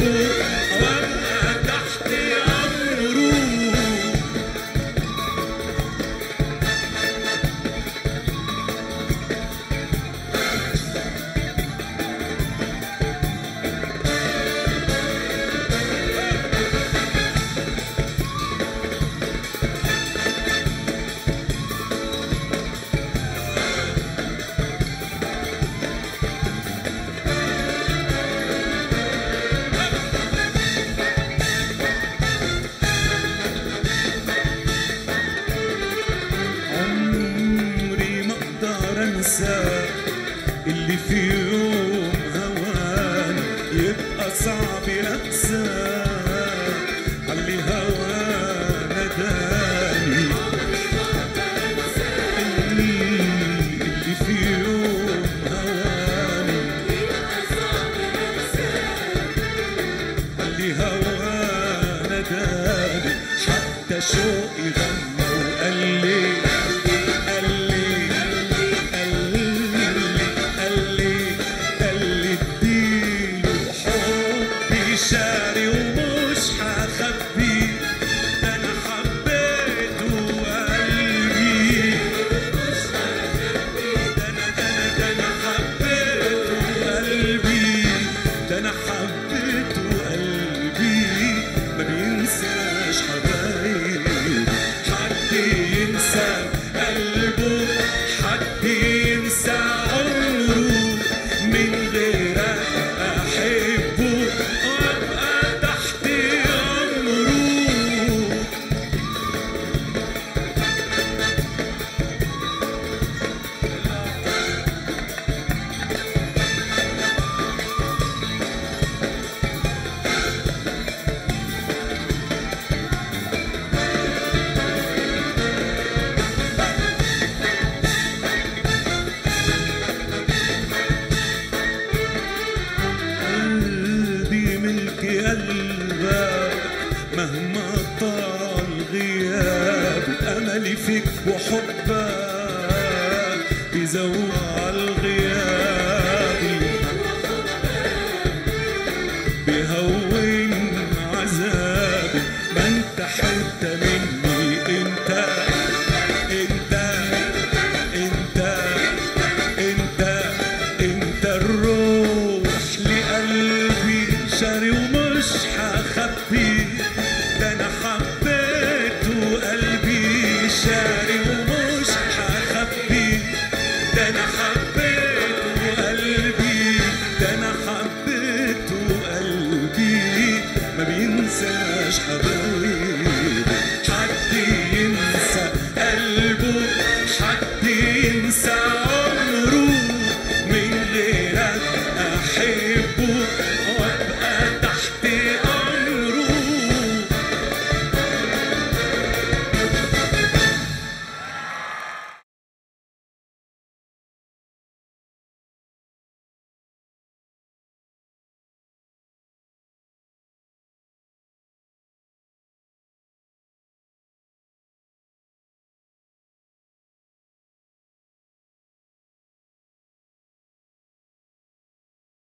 احبه وابقى تحت امره عمري ما اقدر انسى اللي في يوم هواني يبقى صعب انسى اللي هوانا داني اللي اللي في يوم هواني اللي هوانا داني حتى شوقي غنى وقال لي قال لي قال لي قال لي قال لي اديله حبي شاري ومش هخبي ده انا حبيته وقلبي ده انا ده انا ده انا حبيته وقلبي ده انا حبيته وقلبي ما بينساش حبايبي حد ينسى قلبه حد ينسى عمره من غيرك احبه وابقى تحت امره قلبي ملك قلبك مهما طال غياب أملي فيك وحبك بيزود على غيابي بيهون عذابي ما انت حتة مني انت انت انت انت انت الروح لقلبي شاري ومش هخبي ده انا حبيته قلبي شاري ومش هخبي ده انا حبيته قلبي ده انا حبيته قلبي ما بينساش حبايبي